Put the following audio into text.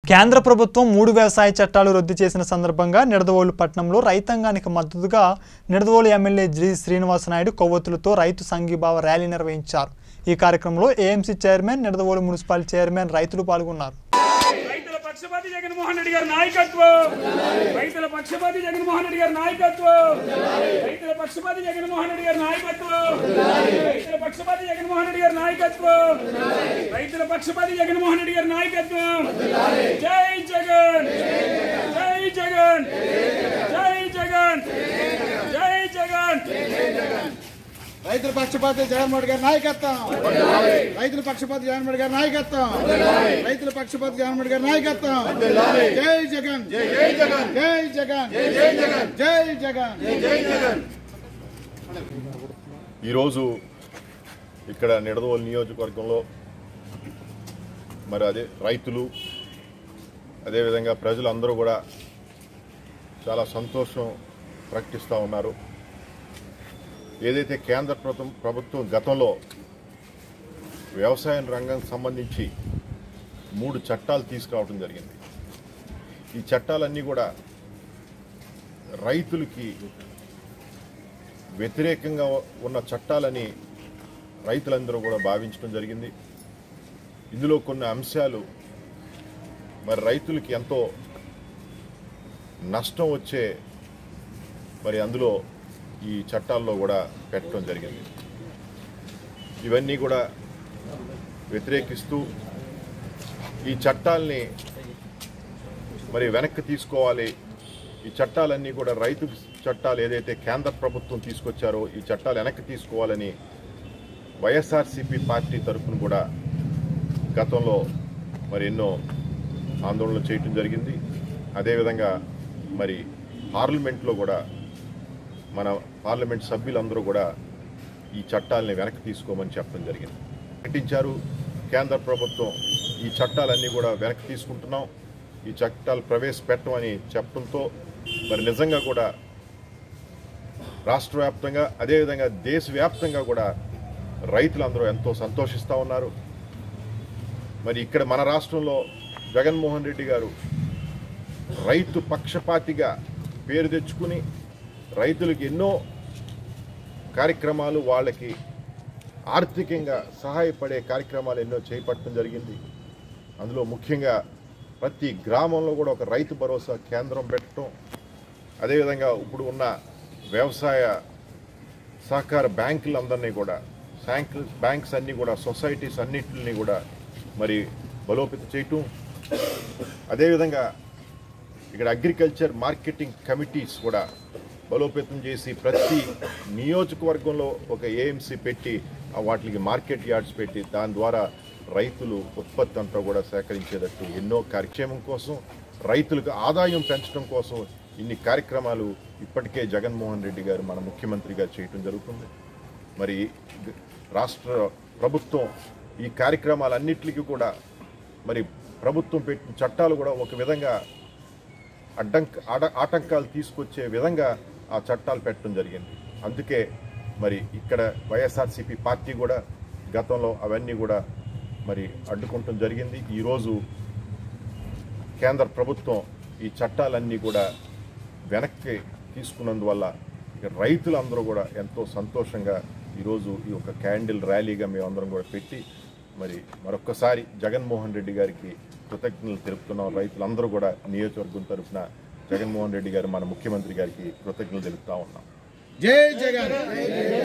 కేంద్ర ప్రభుత్వం మూడు వ్యవసాయ చట్టాలు రద్దు చేసిన సందర్భంగా నిడదవోలు పట్టణంలో రైతాంగానికి మద్దతుగా నిడదవోలు ఎమ్మెల్యే జి శ్రీనివాసనాయుడు కొవ్వొత్తులతో రైతు సంఘీభావ ర్యాలీ నిర్వహించారు ఈ కార్యక్రమంలో AMC chairman Nidadavolu municipal chairman రైతులు పాల్గొన్నారు రైతుల పక్షపాతి జగన్మోహన్ రెడ్డి గారి నాయకత్వం రైతుల పక్షపాతి జగన్మోహన్ రెడ్డి గారి నాయకత్వం రైతుల పక్షపాతి జగన్మోహన్ రెడ్డి గారి నాయకత్వం రైతుల పక్షపాతి జగన్మోహన్ రెడ్డి గారి నాయకత్వం రైతుల పక్షపాతి జగన్మోహన్ రెడ్డి గారి నాయకత్వం జై జగన్ జై జగన్ జై జగన్ జై జగన్ రైతుల పక్షపాతి జగన్మోహన్ గారి నాయకత్వం రైతుల పక్షపాతి జగన్మోహన్ గారి నాయకత్వం రైతుల పక్షపాతి జగన్మోహన్ గారి నాయకత్వం జై జగన్ జై జగన్ జై జగన్ జై జగన్ జై జగన్ జై జగన్ ఈరోజు ఇక్కడ నిడదవోలు నియోజకవర్గంలో మరి అదే రైతులు అదేవిధంగా ప్రజలందరూ కూడా చాలా సంతోషం ప్రకటిస్తూ ఉన్నారు ఏదైతే కేంద్ర ప్రభుత్వం ప్రభుత్వం గతంలో వ్యవసాయ రంగం సంబంధించి మూడు చట్టాలు తీసుకురావడం జరిగింది ఈ చట్టాలన్నీ కూడా రైతులకి వ్యతిరేకంగా ఉన్న చట్టాలని రైతులందరూ కూడా భావించడం జరిగింది ఇందులో కొన్ని అంశాలు మరి రైతులకి ఎంతో నష్టం వచ్చే మరి అందులో ఈ చట్టాల్లో కూడా పెట్టడం జరిగింది ఇవన్నీ కూడా వ్యతిరేకిస్తూ ఈ చట్టాల్ని మరి వెనక్కి తీసుకోవాలి ఈ చట్టాలన్నీ కూడా రైతు చట్టాలు ఏదైతే కేంద్ర ప్రభుత్వం తీసుకొచ్చారో ఈ చట్టాలు వెనక్కి తీసుకోవాలని వైఎస్ఆర్సీపీ పార్టీ తరఫున కూడా గతంలో మరి ఎన్నో ఆందోళనలు చేయటం జరిగింది అదేవిధంగా మరి పార్లమెంట్లో కూడా మన పార్లమెంట్ సభ్యులందరూ కూడా ఈ చట్టాలని వెనక్కి తీసుకోమని చెప్పడం జరిగింది ప్రకటించారు కేంద్ర ప్రభుత్వం ఈ చట్టాలన్నీ కూడా వెనక్కి తీసుకుంటున్నాం ఈ చట్టాలు ప్రవేశపెట్టమని చెప్పడంతో మరి నిజంగా కూడా రాష్ట్ర వ్యాప్తంగా అదేవిధంగా దేశవ్యాప్తంగా కూడా రైతులందరూ ఎంతో సంతోషిస్తూ ఉన్నారు మరి ఇక్కడ మన రాష్ట్రంలో జగన్మోహన్ రెడ్డి గారు రైతు పక్షపాతిగా పేరు తెచ్చుకుని రైతులకు ఎన్నో కార్యక్రమాలు వాళ్ళకి ఆర్థికంగా సహాయపడే కార్యక్రమాలు ఎన్నో చేపట్టడం జరిగింది అందులో ముఖ్యంగా ప్రతి గ్రామంలో కూడా ఒక రైతు భరోసా కేంద్రం పెట్టడం అదేవిధంగా ఇప్పుడు ఉన్న వ్యవసాయ సహకార బ్యాంకులందరినీ కూడా బ్యాంక్ బ్యాంక్స్ అన్నీ కూడా సొసైటీస్ అన్నిటిని కూడా మరి బలోపేతం చేయటం అదేవిధంగా ఇక్కడ అగ్రికల్చర్ మార్కెటింగ్ కమిటీస్ కూడా బలోపేతం చేసి ప్రతి నియోజకవర్గంలో ఒక ఏఎంసీ పెట్టి ఆ వాటికి మార్కెట్ యార్డ్స్ పెట్టి దాని ద్వారా రైతులు ఉత్పత్తి అంతా కూడా సేకరించేటట్టు ఎన్నో కార్యక్షేమం కోసం రైతులకు ఆదాయం పెంచడం కోసం ఇన్ని కార్యక్రమాలు ఇప్పటికే జగన్మోహన్ రెడ్డి గారు మన ముఖ్యమంత్రిగా చేయటం జరుగుతుంది మరి గ- రాష్ట్ర ప్రభుత్వం ఈ కార్యక్రమాలన్నిటికీ కూడా మరి ప్రభుత్వం పెట్టిన చట్టాలు కూడా ఒక విధంగా అడ్డంక ఆడ- ఆటంకాలు తీసుకొచ్చే విధంగా ఆ చట్టాలు పెట్టడం జరిగింది అందుకే మరి ఇక్కడ వైఎస్ఆర్సీపీ పార్టీ కూడా గతంలో అవన్నీ కూడా మరి అడ్డుకుంటం జరిగింది ఈరోజు కేంద్ర ప్రభుత్వం ఈ చట్టాలన్నీ కూడా వెనక్కి తీసుకున్నందువల్ల ఇక రైతులందరూ కూడా ఎంతో సంతోషంగా ఈరోజు ఈ యొక్క క్యాండిల్ ర్యాలీగా మేమందరం కూడా పెట్టి మరి మరొక్కసారి జగన్మోహన్ రెడ్డి గారికి కృతజ్ఞతలు తెలుపుతున్నాం రైతులందరూ కూడా నియోజకవర్గం తరఫున జగన్మోహన్ రెడ్డి గారు మన ముఖ్యమంత్రి గారికి కృతజ్ఞతలు తెలుపుతా ఉన్నాం జై జగన్